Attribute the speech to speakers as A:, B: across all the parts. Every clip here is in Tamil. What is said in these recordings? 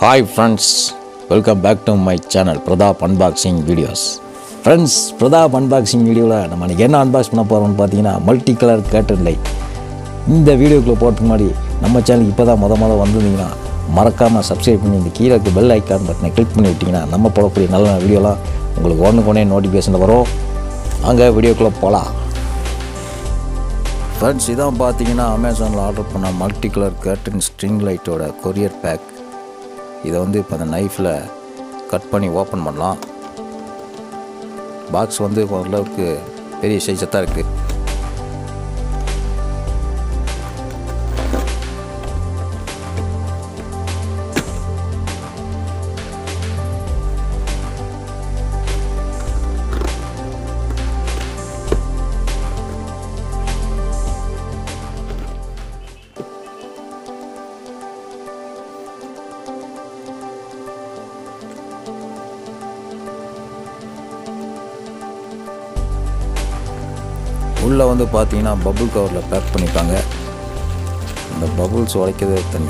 A: hi friends welcome back to my channel Prathap unboxing videos friends Prathap unboxing வீடியோவில் நம்ம அன்றைக்கி என்ன அன்பாக்ஸ் பண்ண போகிறோம்னு பார்த்தீங்கன்னா மல்டி கலர் கேட்டன் லைட் இந்த வீடியோக்குள்ளே போகிறதுக்கு முன்னாடி நம்ம சேனலுக்கு இப்போ தான் முத முத வந்திருந்தீங்கன்னா மறக்காமல் சப்ஸ்கிரைப் பண்ணி இந்த கீழே இருக்க பெல் ஐக்கான் பட்டனை கிளிக் பண்ணி விட்டிங்கன்னா நம்ம போடக்கூடிய நல்ல நல்ல வீடியோலாம் உங்களுக்கு ஒன்றுக்கு ஒன்றே நோட்டிஃபிகேஷன் வரும் அங்கே வீடியோக்குள்ளே போகலாம் ஃப்ரெண்ட்ஸ் இதான் பார்த்தீங்கன்னா அமேசானில் ஆர்டர் பண்ண மல்டி கலர் கர்டன் ஸ்ட்ரிங் லைட்டோட கொரியர் பேக் இதை வந்து இப்போ அந்த நைஃப்பில் கட் பண்ணி ஓப்பன் பண்ணலாம் பாக்ஸ் வந்து ஓரளவுக்கு பெரிய சைஸாக தான் இருக்குது உள்ளே வந்து பார்த்தீங்கன்னா பபுள் கவரில் பேக் பண்ணியிருக்காங்க இந்த பபுள்ஸ் உடைக்கிறதே தண்ணி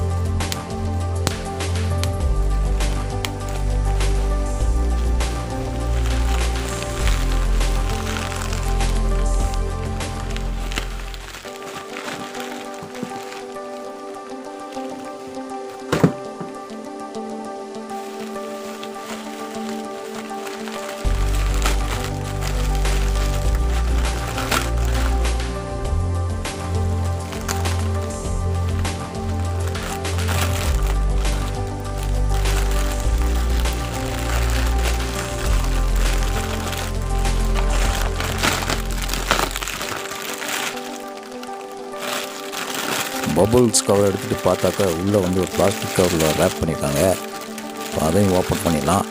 A: பபுள்ஸ் கவர் எடுத்துகிட்டு பார்த்தாக்கா உள்ளே வந்து ஒரு பிளாஸ்டிக் கவரில் ரேப் பண்ணியிருக்காங்க இப்போ அதையும் ஓப்பன் பண்ணிடலாம்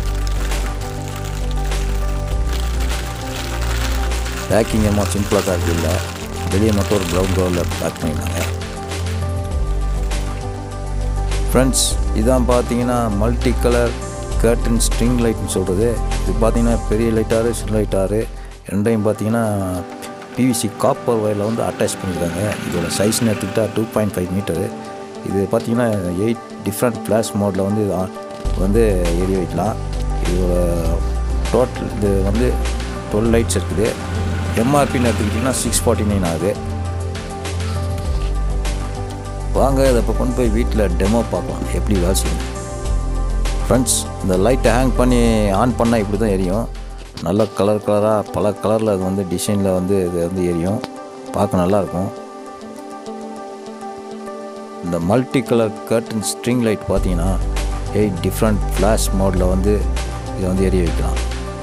A: பேக்கிங் எம்மா சிம்பிளாக தான் இருக்குது இல்லை வெளியே மட்டும் ஒரு ப்ரௌன் கவரில் பேக் பண்ணியிருந்தாங்க ஃப்ரெண்ட்ஸ் இதான் பார்த்தீங்கன்னா மல்டி கலர் கர்டன் ஸ்ட்ரிங் லைட்னு சொல்கிறது இது பார்த்தீங்கன்னா பெரிய லைட்டாரு சின்ன லைட்டாரு ரெண்டையும் பார்த்தீங்கன்னா பிவிசி காப்பர் ஒயரில் வந்து அட்டாச் பண்ணியிருக்காங்க இதோட சைஸ்னு எடுத்துக்கிட்டால் டூ பாயிண்ட் ஃபைவ் மீட்டரு இது பார்த்தீங்கன்னா எயிட் டிஃப்ரெண்ட் ஃப்ளாஷ் மோடில் வந்து இது ஆன் வந்து எரிய வைக்கலாம் இதோட டோட்டல் இது வந்து டுவெல் லைட்ஸ் இருக்குது எம்ஆர்பின்னு எடுத்துக்கிட்டிங்கன்னா சிக்ஸ் ஃபார்ட்டி நைன் ஆகுது வாங்க இதை இப்போ கொண்டு போய் வீட்டில் டெமோ பார்க்கலாம் எப்படி வேலை செய்யணும் ஃப்ரெண்ட்ஸ் இந்த லைட்டை ஹேங் பண்ணி ஆன் பண்ணால் இப்படி தான் எரியும் நல்ல கலர் கலராக பல கலரில் அது வந்து டிசைனில் வந்து இது வந்து எரியும் பார்க்க நல்லாயிருக்கும் இந்த multi colour curtain string light பார்த்தீங்கன்னா எயிட் டிஃப்ரெண்ட் ஃப்ளாஷ் மோடில் வந்து இதை வந்து எரிய வைக்கலாம்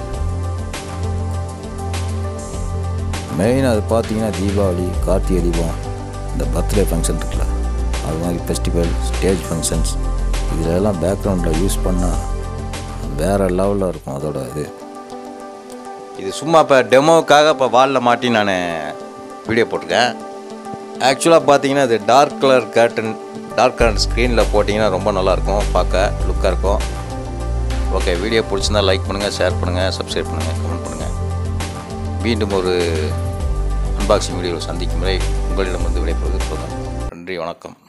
A: மெயின் அது பார்த்தீங்கன்னா தீபாவளி கார்த்திகை தீபம் இந்த பர்த்டே ஃபங்க்ஷன் இருக்குல்ல அது மாதிரி ஃபெஸ்டிவல் ஸ்டேஜ் ஃபங்க்ஷன்ஸ் இதில் எல்லாம் பேக்ரவுண்டில் யூஸ் பண்ணால் வேறு லெவலில் இருக்கும் அதோட இது
B: இது சும்மா இப்போ டெமோவுக்காக இப்போ வாலில் மாட்டி நான் வீடியோ போட்டிருக்கேன் ஆக்சுவலாக பார்த்தீங்கன்னா இது dark colour curtain dark colour ஸ்க்ரீனில் போட்டிங்கன்னா ரொம்ப நல்லாயிருக்கும் பார்க்க லுக்காக இருக்கும் ஓகே வீடியோ பிடிச்சிருந்தா லைக் பண்ணுங்கள் ஷேர் பண்ணுங்கள் சப்ஸ்கிரைப் பண்ணுங்கள் கமெண்ட் பண்ணுங்கள் மீண்டும் ஒரு அன்பாக்சிங் வீடியோவில் சந்திக்கும் வரை உங்களிடம் வந்து விடைபெறுவது போதும் நன்றி வணக்கம்